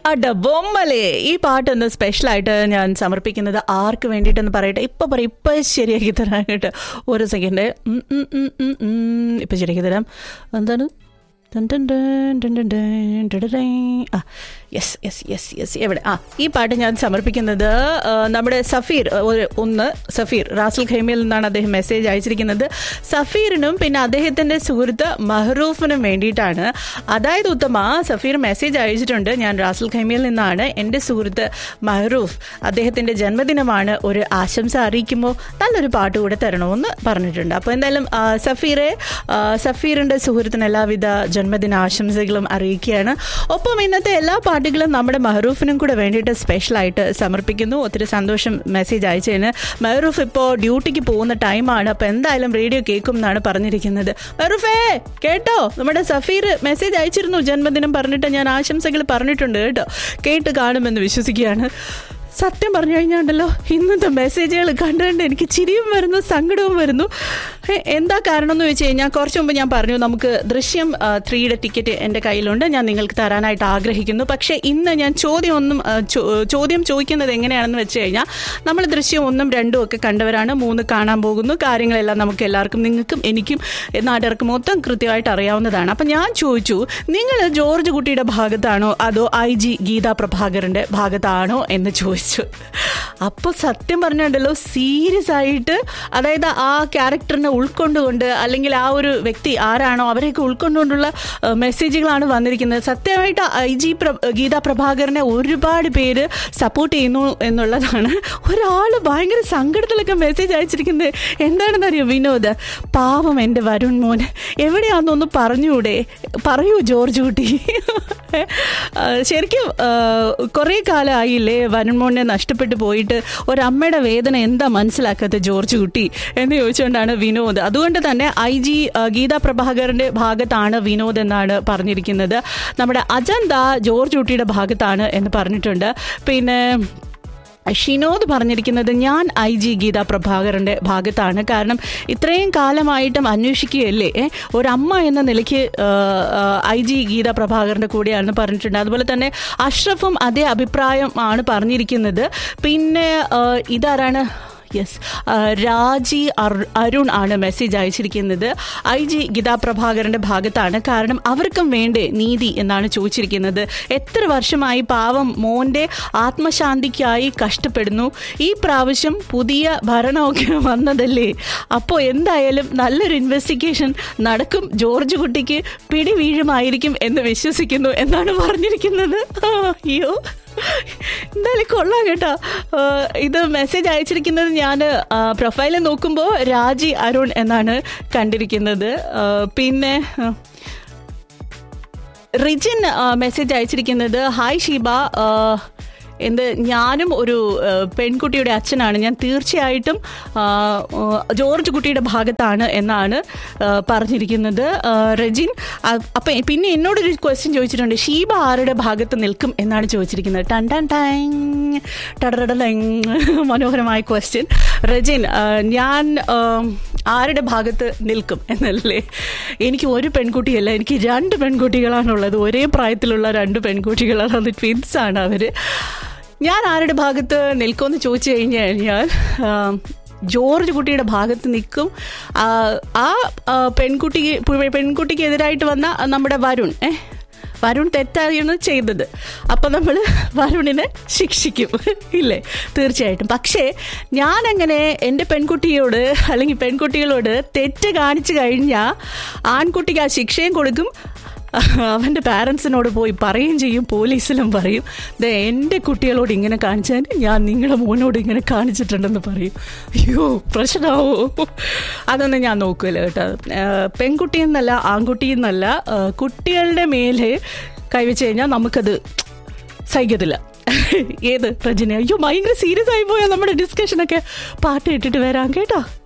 അട ബൊമ്മലേ ഈ പാട്ടൊന്ന് സ്പെഷ്യലായിട്ട് ഞാൻ സമർപ്പിക്കുന്നത് ആർക്ക് വേണ്ടിയിട്ടെന്ന് പറയട്ടെ ഇപ്പൊ പറയും ഇപ്പൊ ശരിയാക്കി തരാം കേട്ടോ ഒരു സെക്കൻഡ് ഇപ്പൊ ശരിയാക്കി തരാം എന്താണ് ടൻ ടൻ ടൻ ടൻ ടൻ ടൻ ടൻ ടൻ ടൻ. ആ യെസ് യെസ് യെസ് യെസ് എവിടെ ആ ഈ പാട്ട് ഞാൻ സമർപ്പിക്കുന്നത് ആ, നമ്മുടെ സഫീർ ഒരു ഒന്ന് സഫീർ റാസൽ ഖൈമയിൽ നിന്നാണ് അദ്ദേഹം മെസ്സേജ് അയച്ചിരിക്കുന്നത് സഫീറിനും പിന്നെ അദ്ദേഹത്തിന്റെ സുഹൃത്ത് മഹറൂഫിനും വേണ്ടിയിട്ടാണ് അതായത് ഉത്തമ സഫീർ മെസ്സേജ് അയച്ചിട്ടുണ്ട് ഞാൻ റാസൽ ഖൈമയിൽ നിന്നാണ് എൻ്റെ സുഹൃത്ത് മഹറൂഫ് അദ്ദേഹത്തിന്റെ ജന്മദിനമാണ് ഒരു ആശംസ അറിയിക്കുമ്പോൾ നല്ലൊരു പാട്ട് കൂടെ തരണമെന്ന് പറഞ്ഞിട്ടുണ്ട് അപ്പോൾ എന്തായാലും ആ, സഫീറെ ആ, സഫീറിന്റെ സുഹൃത്തിന് എല്ലാവിധ ജന്മദിന ആശംസകളും അറിയിക്കുകയാണ് ഒപ്പം ഇന്നത്തെ എല്ലാ പാട്ടുകളും നമ്മുടെ മെഹറൂഫിനും കൂടെ വേണ്ടിയിട്ട് സ്പെഷ്യലായിട്ട് സമർപ്പിക്കുന്നു ഒത്തിരി സന്തോഷം മെസ്സേജ് അയച്ചതിന് മെഹറൂഫ് ഇപ്പോൾ ഡ്യൂട്ടിക്ക് പോകുന്ന ടൈമാണ് അപ്പോൾ എന്തായാലും റേഡിയോ കേൾക്കും എന്നാണ് പറഞ്ഞിരിക്കുന്നത് മെഹറൂഫേ കേട്ടോ നമ്മുടെ സഫീർ മെസ്സേജ് അയച്ചിരുന്നു ജന്മദിനം പറഞ്ഞിട്ട് ഞാൻ ആശംസകൾ പറഞ്ഞിട്ടുണ്ട് കേട്ടോ കേട്ട് കാണുമെന്ന് വിശ്വസിക്കുകയാണ് സത്യം പറഞ്ഞു കഴിഞ്ഞാണ്ടല്ലോ ഇന്നത്തെ മെസ്സേജുകൾ കണ്ടുകൊണ്ട് എനിക്ക് ചിരിയും വരുന്നു സങ്കടവും വരുന്നു ഏ, എന്താ കാരണം എന്ന് വെച്ച് കഴിഞ്ഞാൽ കുറച്ച് മുമ്പ് ഞാൻ പറഞ്ഞു നമുക്ക് ദൃശ്യം ത്രീയുടെ ടിക്കറ്റ് എൻ്റെ കയ്യിലുണ്ട് ഞാൻ നിങ്ങൾക്ക് തരാനായിട്ട് ആഗ്രഹിക്കുന്നു പക്ഷേ ഇന്ന് ഞാൻ ചോദ്യം ഒന്നും ആ, ചോ- ചോദ്യം ചോദിക്കുന്നത് എങ്ങനെയാണെന്ന് വെച്ച് കഴിഞ്ഞാൽ നമ്മൾ ദൃശ്യം ഒന്നും രണ്ടും ഒക്കെ കണ്ടവരാണ് മൂന്ന് കാണാൻ പോകുന്നു കാര്യങ്ങളെല്ലാം നമുക്ക് എല്ലാവർക്കും നിങ്ങൾക്കും എനിക്കും നാട്ടുകാർക്ക് മൊത്തം കൃത്യമായിട്ട് അറിയാവുന്നതാണ് അപ്പം ഞാൻ ചോദിച്ചു നിങ്ങൾ ജോർജ് കുട്ടിയുടെ ഭാഗത്താണോ അതോ ഐ ജി ഗീതാ പ്രഭാകരന്റെ ഭാഗത്താണോ എന്ന് ചോദിച്ചു അപ്പോൾ സത്യം പറഞ്ഞുണ്ടല്ലോ സീരിയസ് ആയിട്ട് അതായത് ആ ക്യാരക്ടറിനെ ഉൾക്കൊണ്ടുകൊണ്ട് അല്ലെങ്കിൽ ആ ഒരു വ്യക്തി ആരാണോ അവരെയൊക്കെ ഉൾക്കൊണ്ടുകൊണ്ടുള്ള ഏഹ്, മെസ്സേജുകളാണ് വന്നിരിക്കുന്നത് സത്യമായിട്ട് ഐ ജി പ്ര ഗീതാ പ്രഭാകരനെ ഒരുപാട് പേര് സപ്പോർട്ട് ചെയ്യുന്നു എന്നുള്ളതാണ് ഒരാൾ ഭയങ്കര സങ്കടത്തിലൊക്കെ മെസ്സേജ് അയച്ചിരിക്കുന്നത് എന്താണെന്ന് അറിയോ വിനോദ് പാവം എൻ്റെ വരുൺ മോൻ എവിടെയാണെന്നൊന്ന് പറഞ്ഞൂടെ പറയൂ ജോർജ് കുട്ടി ആ, ശരിക്കും കുറേ കാലമായില്ലേ വരുൺ മോനെ നഷ്ടപ്പെട്ടു പോയിട്ട് ഒരമ്മയുടെ വേദന എന്താ മനസ്സിലാക്കാത്ത ജോർജ് കുട്ടി എന്ന് ചോദിച്ചുകൊണ്ടാണ് വിനോദ് അതുകൊണ്ട് തന്നെ ഐ ജി ഗീതാ പ്രഭാകരന്റെ ഭാഗത്താണ് വിനോദ് എന്നാണ് പറഞ്ഞിരിക്കുന്നത് നമ്മുടെ അജന്ത ജോർജ് കുട്ടിയുടെ ഭാഗത്താണ് എന്ന് പറഞ്ഞിട്ടുണ്ട് പിന്നെ ഷിനോദ് പറഞ്ഞിരിക്കുന്നത് ഞാൻ ഐ ജി ഗീതാ പ്രഭാകരന്റെ ഭാഗത്താണ് കാരണം ഇത്രയും കാലമായിട്ടും അന്വേഷിക്കുകയല്ലേ ഏ? ഒരമ്മ എന്ന നിലയ്ക്ക് ഐ ജി ഗീതാ പ്രഭാകരന്റെ കൂടെയാണെന്ന് പറഞ്ഞിട്ടുണ്ട് അതുപോലെ തന്നെ അഷ്റഫും അതേ അഭിപ്രായം ആണ് പറഞ്ഞിരിക്കുന്നത് പിന്നെ ആ, ഇതാരാണ് യെസ് രാജി അർ- അരുൺ ആണ് മെസ്സേജ് അയച്ചിരിക്കുന്നത് ഐ ജി ഗീതാ പ്രഭാകരന്റെ ഭാഗത്താണ് കാരണം അവർക്കും വേണ്ടേ നീതി എന്നാണ് ചോദിച്ചിരിക്കുന്നത് എത്ര വർഷമായി പാവം മോന്റെ ആത്മശാന്തിക്കായി കഷ്ടപ്പെടുന്നു ഈ പ്രാവശ്യം പുതിയ ഭരണമൊക്കെ വന്നതല്ലേ അപ്പോൾ എന്തായാലും നല്ലൊരു ഇൻവെസ്റ്റിഗേഷൻ നടക്കും ജോർജ് കുട്ടിക്ക് പിടി വീഴുമായിരിക്കും എന്ന് വിശ്വസിക്കുന്നു എന്നാണ് പറഞ്ഞിരിക്കുന്നത് ആ, അയ്യോ എന്തായാലും കൊള്ളാം കേട്ടോ ആ, ഇത് മെസ്സേജ് അയച്ചിരിക്കുന്നത് ഞാൻ പ്രൊഫൈലിൽ നോക്കുമ്പോൾ രാജി അരുൺ എന്നാണ് കണ്ടിരിക്കുന്നത് ആ, പിന്നെ ആ, റിജിൻ ആ, മെസ്സേജ് അയച്ചിരിക്കുന്നത് ഹായ് ഷീബ ആ, എന്ത് ഞാനും ഒരു ആ, പെൺകുട്ടിയുടെ അച്ഛനാണ് ഞാൻ തീർച്ചയായിട്ടും ആ, ആ, ജോർജ് കുട്ടിയുടെ ഭാഗത്താണ് എന്നാണ് ആ, പറഞ്ഞിരിക്കുന്നത് ആ, റെജിൻ അ- അപ്പം പിന്നെ എന്നോടൊരു ക്വസ്റ്റ്യൻ ചോദിച്ചിട്ടുണ്ട് ഷീബ ആരുടെ ഭാഗത്ത് നിൽക്കും എന്നാണ് ചോദിച്ചിരിക്കുന്നത് ടൺ ടൺ ടൈങ് ടടടടലങ് മനോഹരമായ ക്വസ്റ്റ്യൻ റെജിൻ ആ, ഞാൻ ആ, ആരുടെ ഭാഗത്ത് നിൽക്കും എന്നല്ലേ എനിക്ക് ഒരു പെൺകുട്ടിയല്ല എനിക്ക് രണ്ട് പെൺകുട്ടികളാണുള്ളത് ഒരേ പ്രായത്തിലുള്ള രണ്ട് പെൺകുട്ടികളാണ് അത് ട്വിൻസ് ആണ് അവർ ഞാൻ ആരുടെ ഭാഗത്ത് നിൽക്കുമെന്ന് ചോദിച്ചു കഴിഞ്ഞു കഴിഞ്ഞാൽ ആ, ജോർജ് കുട്ടിയുടെ ഭാഗത്ത് നിൽക്കും ആ, ആ ആ, പെൺകുട്ടി പെൺകുട്ടിക്ക് എതിരായിട്ട് വന്ന നമ്മുടെ വരുൺ ഏ വരുൺ തെറ്റാണ് ചെയ്തത് അപ്പം നമ്മൾ വരുണിനെ ശിക്ഷിക്കും ഇല്ലേ തീർച്ചയായിട്ടും പക്ഷേ ഞാനങ്ങനെ എൻ്റെ പെൺകുട്ടിയോട് അല്ലെങ്കിൽ പെൺകുട്ടികളോട് തെറ്റ് കാണിച്ചു കഴിഞ്ഞാൽ ആൺകുട്ടിക്ക് ആ ശിക്ഷയും കൊടുക്കും അവൻ്റെ പാരൻസിനോട് പോയി പറയുകയും ചെയ്യും പോലീസിലും പറയും ദേ എൻ്റെ കുട്ടികളോട് ഇങ്ങനെ കാണിച്ചാൽ ഞാൻ നിങ്ങളുടെ മോനോട് ഇങ്ങനെ കാണിച്ചിട്ടുണ്ടെന്ന് പറയും അയ്യോ പ്രശ്നമാവോ അതൊന്നും ഞാൻ നോക്കില്ല കേട്ടോ ആ, പെൺകുട്ടിയെന്നല്ല ആൺകുട്ടിയെന്നല്ല ആ, കുട്ടികളുടെ മേലെ കൈവച്ച് കഴിഞ്ഞാൽ നമുക്കത് സഹിക്കത്തില്ല ഏത് പ്രജിനെ അയ്യോ ഭയങ്കര സീരിയസ് ആയി പോയാൽ നമ്മുടെ ഡിസ്കഷനൊക്കെ പാട്ട് ഇട്ടിട്ട് വരാം കേട്ടോ